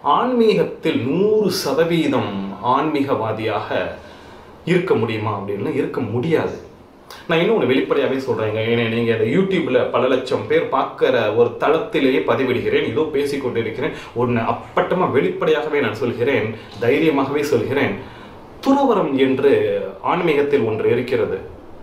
ஆன்மீகத்தில் நூறு சதவீதம் ஆன்மீகவாதியாக இருக்க முடியுமா அப்படின்னா இருக்க முடியாது நான் இன்னும் ஒன்று வெளிப்படையாகவே சொல்கிறேங்க ஏன்னா நீங்கள் அதை யூடியூப்பில் பல லட்சம் பேர் பார்க்குற ஒரு தளத்திலேயே பதிவிடுகிறேன் இதோ பேசிக்கொண்டு இருக்கிறேன் ஒன்று அப்பட்டமாக வெளிப்படையாகவே நான் சொல்கிறேன் தைரியமாகவே சொல்கிறேன் துறவரம் என்று ஆன்மீகத்தில் ஒன்று இருக்கிறது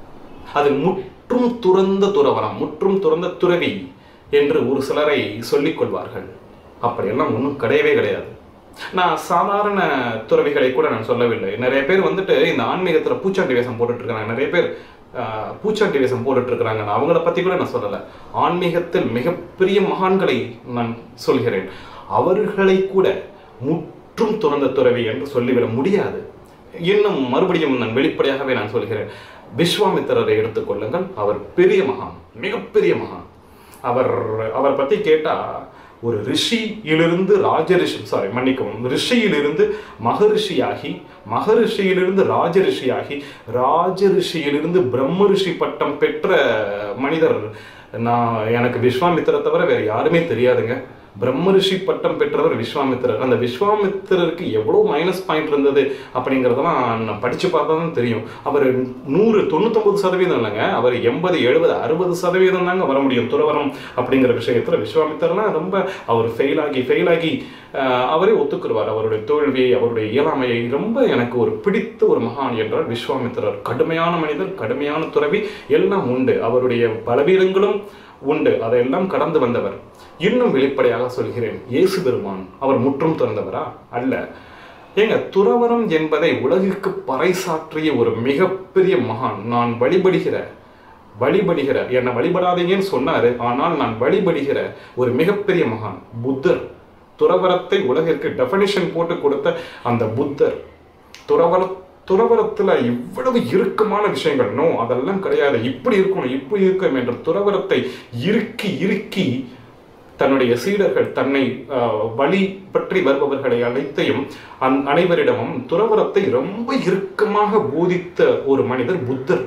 அது முற்றும் துறந்த துறவரம் முற்றும் துறந்த துறவி என்று ஒரு சிலரை சொல்லிக் கொள்வார்கள் அப்படியெல்லாம் ஒன்றும் கிடையவே கிடையாது நான் சாதாரண துறவிகளை கூட நான் சொல்லவில்லை நிறைய பேர் வந்துட்டு இந்த ஆன்மீகத்தில் பூச்சாண்டி வேஷம் போட்டுட்டு இருக்காங்க நிறைய பேர் ஆஹ், பூச்சாண்டி வேஷம் போட்டுட்டு இருக்கிறாங்க நான் அவங்கள பற்றி கூட நான் சொல்லலை ஆன்மீகத்தில் மிகப்பெரிய மகான்களை நான் சொல்கிறேன் அவர்களை கூட முற்றும் துறந்த துறவி என்று சொல்லிவிட முடியாது இன்னும் மறுபடியும் நான் வெளிப்படையாகவே நான் சொல்கிறேன் விஸ்வாமித்திரரை எடுத்துக்கொள்ளுங்கள் அவர் பெரிய மகான் மிகப்பெரிய மகான் அவர் அவர் பற்றி கேட்டால் ஒரு ரிஷியிலிருந்து ராஜரிஷி சாரி மன்னிக்கவும் ரிஷியிலிருந்து மகரிஷியாகி மகரிஷியிலிருந்து ராஜரிஷியாகி ராஜரிஷியிலிருந்து பிரம்ம ரிஷி பட்டம் பெற்ற மனிதர் நான் எனக்கு விஸ்வாமித்திர தவிர வேற யாருமே தெரியாதுங்க பிரம்ம ரிஷி பட்டம் பெற்றவர் விஸ்வாமித்திரர் அந்த விஸ்வாமித்திரருக்கு எவ்வளோ மைனஸ் பாயிண்ட் இருந்தது அப்படிங்கிறதெல்லாம் நான் படித்து பார்த்தா தான் தெரியும் அவர் நூறு தொண்ணூத்தொம்பது சதவீதம் இல்லைங்க அவர் எண்பது எழுபது அறுபது சதவீதம் தாங்க வர முடியும் துறவரம் அப்படிங்கிற விஷயத்தில் விஸ்வாமித்திரலாம் ரொம்ப அவர் ஃபெயில் ஆகி ஃபெயில் ஆகி ஆஹ், அவரே ஒத்துக்குருவார் அவருடைய தோல்வியை அவருடைய இயலாமையை ரொம்ப எனக்கு ஒரு பிடித்த ஒரு மகான் என்றால் விஸ்வாமித்திரர் கடுமையான மனிதர் கடுமையான துறவி எல்லாம் உண்டு அவருடைய பலவீனங்களும் உண்டு அதையெல்லாம் கடந்து வந்தவர் இன்னும் வெளிப்படையாக சொல்கிறேன் இயேசு பெருமான் அவர் முற்றும் திறந்தவரா அல்ல ஏங்க துறவரம் என்பதை உலகிற்கு பறைசாற்றிய ஒரு மிகப்பெரிய மகான் நான் வழிபடுகிற வழிபடுகிற என்னை வழிபடாதீங்கன்னு சொன்னாரு ஆனால் நான் வழிபடுகிற ஒரு மிகப்பெரிய மகான் புத்தர் துறவரத்தை உலகிற்கு டெஃபனிஷன் போட்டு கொடுத்த அந்த புத்தர் துறவர துறவரத்துல இவ்வளவு இறுக்கமான விஷயங்கள் நோ அதெல்லாம் கிடையாது இப்படி இருக்கணும் இப்படி இருக்கும் என்ற துறவரத்தை இறுக்கி இறுக்கி தன்னுடைய சீடர்கள் தன்னை ஆஹ், வழி பற்றி வருபவர்களை அனைத்தையும் அந் அனைவரிடமும் துறவரத்தை ரொம்ப இறுக்கமாக போதித்த ஒரு மனிதர் புத்தர்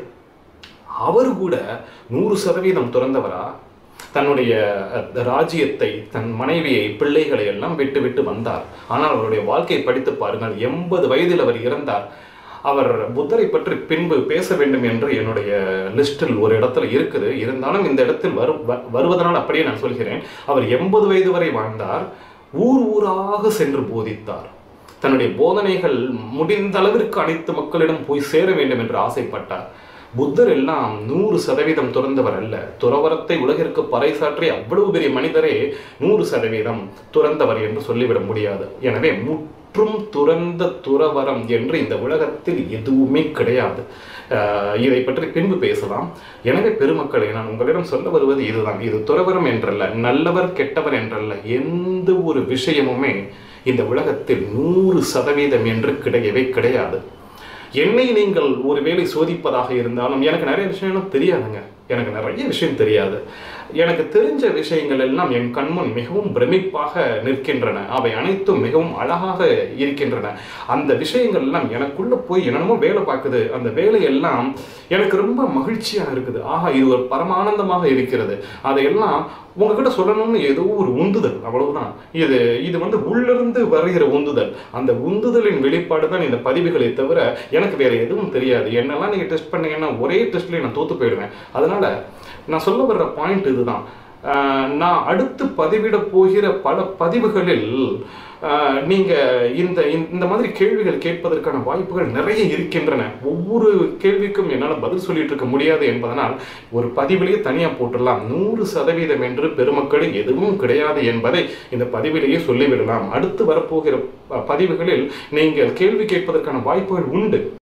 அவர் கூட நூறு சதவீதம் துறந்தவரா தன்னுடைய அஹ், ராஜ்யத்தை தன் மனைவியை பிள்ளைகளை எல்லாம் விட்டு விட்டு வந்தார் ஆனால் அவருடைய வாழ்க்கையை படித்து பாருங்கள் எண்பது வயதில் அவர் இறந்தார் அவர் புத்தரை பற்றி பின்பு பேச வேண்டும் என்று என்னுடைய லிஸ்டில் ஒரு இடத்துல இருக்குது இருந்தாலும் இந்த இடத்தில் வரு வ- வருவதனால் அப்படியே நான் சொல்கிறேன் அவர் எண்பது வயது வரை வாழ்ந்தார் ஊர் ஊராக சென்று போதித்தார் தன்னுடைய போதனைகள் முடிந்த அளவிற்கு அனைத்து மக்களிடம் போய் சேர வேண்டும் என்று ஆசைப்பட்டார் புத்தர் எல்லாம் நூறு சதவீதம் துறந்தவர் அல்ல துறவரத்தை உலகிற்கு பறைசாற்றி அவ்வளவு பெரிய மனிதரே நூறு சதவீதம் துறந்தவர் என்று சொல்லிவிட முடியாது எனவே முற்றும் துறந்த துறவரம் என்று இந்த உலகத்தில் எதுவுமே கிடையாது ஆஹ் இதை பற்றி பின்பு பேசலாம் எனவே பெருமக்களே நான் உங்களிடம் சொல்ல வருவது இதுதான் இது துறவரம் என்றல்ல நல்லவர் கெட்டவர் என்றல்ல எந்த ஒரு விஷயமுமே இந்த உலகத்தில் நூறு சதவீதம் என்று கிடையவே கிடையாது என்னை நீங்கள் ஒருவேளை சோதிப்பதாக இருந்தாலும் எனக்கு நிறைய விஷயம்லாம் தெரியாதுங்க எனக்கு நிறைய விஷயம் தெரியாது எனக்கு தெரிஞ்ச விஷயங்கள் எல்லாம் என் கண்முன் மிகவும் பிரமிப்பாக நிற்கின்றன அவை அனைத்தும் மிகவும் அழகாக இருக்கின்றன அந்த விஷயங்கள் எல்லாம் எனக்குள்ள போய் என்னென்னமோ வேலை பார்க்குது அந்த வேலையெல்லாம் எனக்கு ரொம்ப மகிழ்ச்சியாக இருக்குது ஆஹா இது ஒரு பரமானந்தமாக இருக்கிறது அதையெல்லாம் உங்ககிட்ட சொல்லணும்னு ஏதோ ஒரு உந்துதல் அவ்வளவுதான் இது இது வந்து உள்ளிருந்து வருகிற உந்துதல் அந்த உந்துதலின் வெளிப்பாடு தான் இந்த பதிவுகளை தவிர எனக்கு வேற எதுவும் தெரியாது என்னெல்லாம் நீங்க டெஸ்ட் பண்ணீங்கன்னா ஒரே டெஸ்ட்லயே நான் தோத்து போயிடுவேன் அதனால நான் சொல்ல வர்ற பாயிண்ட் இதுதான் ஆஹ் நான் அடுத்து பதிவிட போகிற பல பதிவுகளில் ஆஹ் நீங்க இந்த இந்த மாதிரி கேள்விகள் கேட்பதற்கான வாய்ப்புகள் நிறைய இருக்கின்றன ஒவ்வொரு கேள்விக்கும் என்னால் பதில் சொல்லிட்டு இருக்க முடியாது என்பதனால் ஒரு பதிவிலேயே தனியாக போட்டுடலாம் நூறு சதவீதம் என்று பெருமக்களில் எதுவும் கிடையாது என்பதை இந்த பதிவிலேயே சொல்லிவிடலாம் அடுத்து வரப்போகிற ப- பதிவுகளில் நீங்கள் கேள்வி கேட்பதற்கான வாய்ப்புகள் உண்டு